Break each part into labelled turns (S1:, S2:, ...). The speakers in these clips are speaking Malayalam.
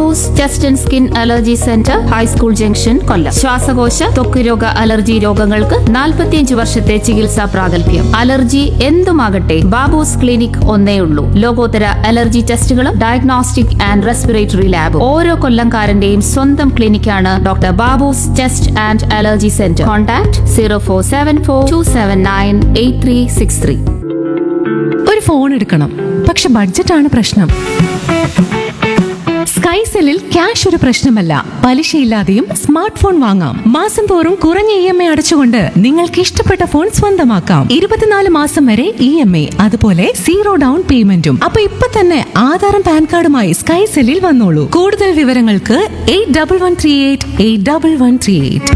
S1: Babu's chest and skin allergy centre high school junction Kollam ശ്വാസകോശ ത്വക്ക് രോഗ അലർജി രോഗങ്ങൾക്ക് 45 വർഷത്തെ ചികിത്സാ പ്രാഗൽഭ്യം അലർജി എന്തുമാകട്ടെ ബാബൂസ് ക്ലിനിക് ഒന്നേ ഉള്ളൂ ലോകോത്തര അലർജി ടെസ്റ്റുകളും ഡയഗ്നോസ്റ്റിക് ആൻഡ് റെസ്പിറേറ്ററി ലാബും ഓരോ കൊല്ലംകാരന്റെയും സ്വന്തം ക്ലിനിക്കാണ് doctor Babu's chest and allergy centre contact zero four seven four two seven nine eight three six three
S2: ഒരു ഫോൺ എടുക്കണം പക്ഷെ ബഡ്ജറ്റാണ് പ്രശ്നം സ്കൈസെല്ലിൽ ക്യാഷ് ഒരു പ്രശ്നമല്ല പലിശയില്ലാതെയും സ്മാർട്ട് ഫോൺ വാങ്ങാം മാസം തോറും കുറഞ്ഞ ഇ എം ഐ അടച്ചുകൊണ്ട് നിങ്ങൾക്ക് ഇഷ്ടപ്പെട്ട ഫോൺ സ്വന്തമാക്കാം ഇരുപത്തിനാല് മാസം വരെ ഇ എം ഐ അതുപോലെ സീറോ ഡൗൺ പേയ്മെന്റും അപ്പൊ ഇപ്പൊ തന്നെ ആധാറും പാൻ കാർഡുമായി സ്കൈസെല്ലിൽ വന്നോളൂ കൂടുതൽ വിവരങ്ങൾക്ക് eight double one three eight eight double one three eight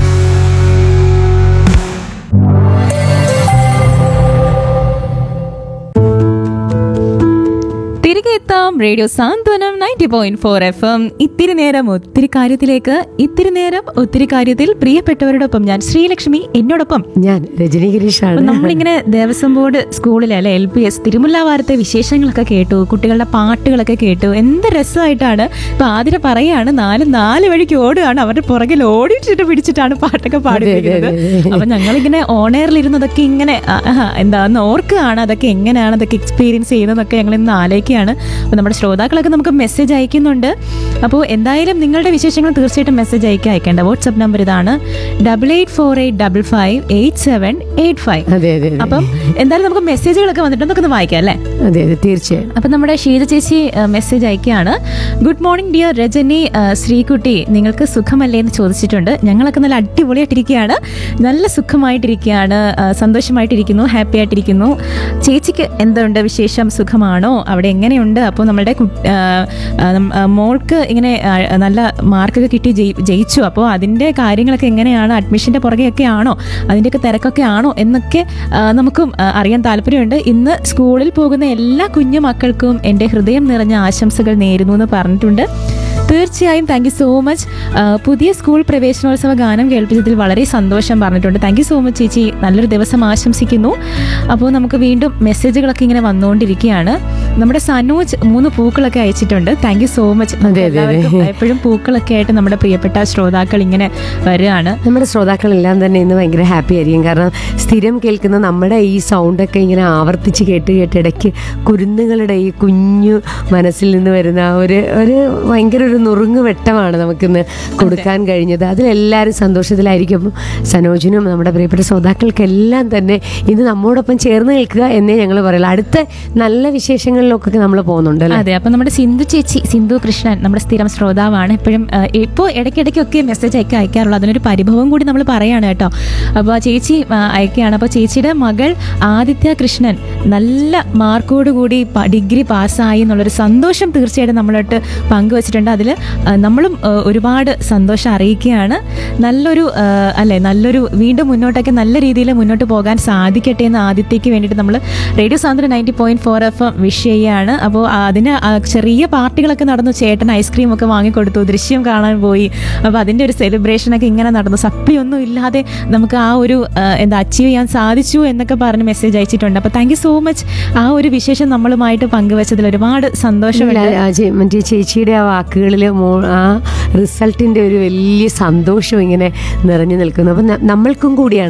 S3: തിരികെ എത്താം radio Santhwanam ninety point four F M ഇത്തിരി നേരം ഒത്തിരി കാര്യത്തിലേക്ക് ഇത്തിരി നേരം ഒത്തിരി കാര്യത്തിൽ പ്രിയപ്പെട്ടവരോടൊപ്പം ഞാൻ ശ്രീലക്ഷ്മി എന്നോടൊപ്പം
S4: ഞാൻ രജനി ഗിരീഷാണ്
S3: അപ്പൊ നമ്മളിങ്ങനെ ദേവസ്വം ബോർഡ് സ്കൂളിലെ അല്ലെ എൽ പി എസ് തിരുമുല്ലാവാരത്തെ വിശേഷങ്ങളൊക്കെ കേട്ടു കുട്ടികളുടെ പാട്ടുകളൊക്കെ കേട്ടു എന്ത് രസമായിട്ടാണ് ഇപ്പൊ ആതിര പറയാണ് നാല് നാല് വഴിക്ക് ഓടുകയാണ് അവരുടെ പുറകിൽ ഓടിച്ചിട്ട് പിടിച്ചിട്ടാണ് പാട്ടൊക്കെ പാടിപ്പിക്കുന്നത് അപ്പൊ ഞങ്ങളിങ്ങനെ ഓണയറിൽ ഇരുന്നതൊക്കെ ഇങ്ങനെ ആ, ആ, എന്താ ഒന്ന് ഓർക്കുകയാണ് അതൊക്കെ എങ്ങനെയാണ് അതൊക്കെ എക്സ്പീരിയൻസ് ചെയ്യുന്നതൊക്കെ ഞങ്ങൾ ഇന്ന് ആലോചിക്കുകയാണ് അപ്പൊ നമ്മുടെ ശ്രോതാക്കളൊക്കെ നമുക്ക് മെസ്സേജ് അയക്കുന്നുണ്ട് അപ്പോൾ എന്തായാലും നിങ്ങളുടെ വിശേഷങ്ങൾ തീർച്ചയായിട്ടും മെസ്സേജ് അയക്കുക അയക്കേണ്ട വാട്സ്ആപ്പ് നമ്പർ ഇതാണ് double eight four eight double five eight seven eight five
S4: അതെ അതെ അതെ.
S3: അപ്പം എന്തായാലും നമുക്ക് മെസ്സേജുകളൊക്കെ വന്നിട്ട് നമുക്ക് ഒന്ന് വായിക്കാം അല്ലേ
S4: അതെ അതെ തീർച്ചയായും
S3: അപ്പം നമ്മുടെ ഷീജ ചേച്ചി മെസ്സേജ് അയക്കുകയാണ് ഗുഡ് മോർണിംഗ് ഡിയർ രജനി ആ, ശ്രീകുട്ടി നിങ്ങൾക്ക് സുഖമല്ലേ എന്ന് ചോദിച്ചിട്ടുണ്ട് ഞങ്ങളൊക്കെ നല്ല അടിപൊളിയായിട്ടിരിക്കുകയാണ് നല്ല സുഖമായിട്ടിരിക്കുകയാണ് ആ, സന്തോഷമായിട്ടിരിക്കുന്നു ഹാപ്പി ആയിട്ടിരിക്കുന്നു ചേച്ചിക്ക് എന്തുണ്ട് വിശേഷം സുഖമാണോ അവിടെ എങ്ങനെയുണ്ട് അപ്പോൾ നമ്മുടെ കു- ആ, ആ, നം- ആ, മോൾക്ക് ഇങ്ങനെ ആ, നല്ല മാർക്കൊക്കെ കിട്ടി ജയി- ജയിച്ചു അപ്പോൾ അതിൻ്റെ കാര്യങ്ങളൊക്കെ എങ്ങനെയാണ് അഡ്മിഷൻ്റെ പുറകെയൊക്കെ ആണോ അതിൻ്റെയൊക്കെ തിരക്കൊക്കെ ആണോ എന്നൊക്കെ ആ, നമുക്കും ആ, അറിയാൻ താല്പര്യമുണ്ട് ഇന്ന് സ്കൂളിൽ പോകുന്ന എല്ലാ കുഞ്ഞു മക്കൾക്കും എൻ്റെ ഹൃദയം നിറഞ്ഞ ആശംസകൾ നേരുന്നു എന്ന് പറഞ്ഞിട്ടുണ്ട് തീർച്ചയായും താങ്ക് യു സോ മച്ച് പുതിയ സ്കൂൾ പ്രവേശനോത്സവ ഗാനം കേൾപ്പിച്ചതിൽ വളരെ സന്തോഷം പറഞ്ഞിട്ടുണ്ട് താങ്ക് യു സോ മച്ച് ചേച്ചി നല്ലൊരു ദിവസം ആശംസിക്കുന്നു അപ്പോൾ നമുക്ക് വീണ്ടും മെസ്സേജുകളൊക്കെ ഇങ്ങനെ വന്നുകൊണ്ടിരിക്കുകയാണ് നമ്മുടെ സനോജ് മൂന്ന് പൂക്കളൊക്കെ അയച്ചിട്ടുണ്ട് താങ്ക് യു സോ മച്ച്
S4: അതെ, അതെ, അതെ.
S3: എപ്പോഴും പൂക്കളൊക്കെ ആയിട്ട് നമ്മുടെ പ്രിയപ്പെട്ട ശ്രോതാക്കൾ ഇങ്ങനെ വരികയാണ്
S4: നമ്മുടെ ശ്രോതാക്കളെല്ലാം തന്നെ ഇന്ന് ഭയങ്കര ഹാപ്പി ആയിരിക്കും കാരണം സ്ഥിരം കേൾക്കുന്ന നമ്മുടെ ഈ സൗണ്ടൊക്കെ ഇങ്ങനെ ആവർത്തിച്ച് കേട്ട് കേട്ട് ഇടയ്ക്ക് കുരുന്നുകളുടെ ഈ കുഞ്ഞു മനസ്സിൽ നിന്ന് വരുന്ന ആ ഒരു ഒരു ഭയങ്കര ഒരു നുറുങ്ങ് വെട്ടമാണ് നമുക്കിന്ന് കൊടുക്കാൻ കഴിഞ്ഞത് അതിലെല്ലാവരും സന്തോഷത്തിലായിരിക്കും അപ്പം സനോജിനും നമ്മുടെ പ്രിയപ്പെട്ട ശ്രോതാക്കൾക്കെല്ലാം തന്നെ ഇന്ന് നമ്മോടൊപ്പം ചേർന്ന് നിൽക്കുക എന്നേ ഞങ്ങൾ പറയുള്ളൂ അടുത്ത നല്ല വിശേഷങ്ങളിലൊക്കെ നമ്മൾ പോകുന്നുണ്ട് അല്ലേ
S3: അതെ അപ്പൊ നമ്മുടെ സിന്ധു ചേച്ചി സിന്ധു കൃഷ്ണൻ നമ്മുടെ സ്ഥിരം ശ്രോതാവാണ് എപ്പോഴും ഇപ്പോൾ ഇടയ്ക്കിടയ്ക്കൊക്കെ മെസ്സേജ് അയക്കാൻ അയക്കാറുള്ളൂ അതിനൊരു പരിഭവം കൂടി നമ്മൾ പറയാണ് കേട്ടോ അപ്പോൾ ചേച്ചി ആ, അയക്കുകയാണ് അപ്പോൾ ചേച്ചിയുടെ മകൾ ആദിത്യ കൃഷ്ണൻ നല്ല മാർക്കോട് കൂടി പ- ഡിഗ്രി പാസ്സായി എന്നുള്ളൊരു സന്തോഷം തീർച്ചയായിട്ടും നമ്മളോട്ട് പങ്കുവച്ചിട്ടുണ്ട് അതിൽ നമ്മളും ആ, ഒരുപാട് സന്തോഷം അറിയിക്കുകയാണ് നല്ലൊരു ആ, അല്ലെ നല്ലൊരു വീണ്ടും മുന്നോട്ടൊക്കെ നല്ല രീതിയിൽ മുന്നോട്ട് പോകാൻ സാധിക്കട്ടെ എന്ന് ആദിത്യക്ക് വേണ്ടിയിട്ട് നമ്മൾ radio Sandra ninety point four F M wish ചെയ്യുകയാണ് അപ്പോൾ അതിന് ആ ചെറിയ പാർട്ടികളൊക്കെ നടന്നു ചേട്ടൻ ഐസ്ക്രീം ഒക്കെ വാങ്ങിക്കൊടുത്തു ദൃശ്യം കാണാൻ പോയി അപ്പോൾ അതിൻ്റെ ഒരു സെലിബ്രേഷനൊക്കെ ഇങ്ങനെ നടന്നു സപ്ലി ഒന്നും ഇല്ലാതെ നമുക്ക് ആ ഒരു ആ, എന്താ അച്ചീവ് ചെയ്യാൻ സാധിച്ചു എന്നൊക്കെ പറഞ്ഞ് മെസ്സേജ് അയച്ചിട്ടുണ്ട് അപ്പോൾ താങ്ക് യു സോ മച്ച് ആ ഒരു വിശേഷം നമ്മളുമായിട്ട് പങ്കുവച്ചതിൽ ഒരുപാട് സന്തോഷമുണ്ട്
S4: ഇല്ല, ആ ചേ- മറ്റേ ചേച്ചിയുടെ ആ വാക്കുകളിൽ മോ ആ റിസൾട്ടിൻ്റെ ഒരു വലിയ സന്തോഷം ഇങ്ങനെ നിറഞ്ഞു നിൽക്കുന്നു അപ്പം ന- നമ്മൾക്കും കൂടിയാണ്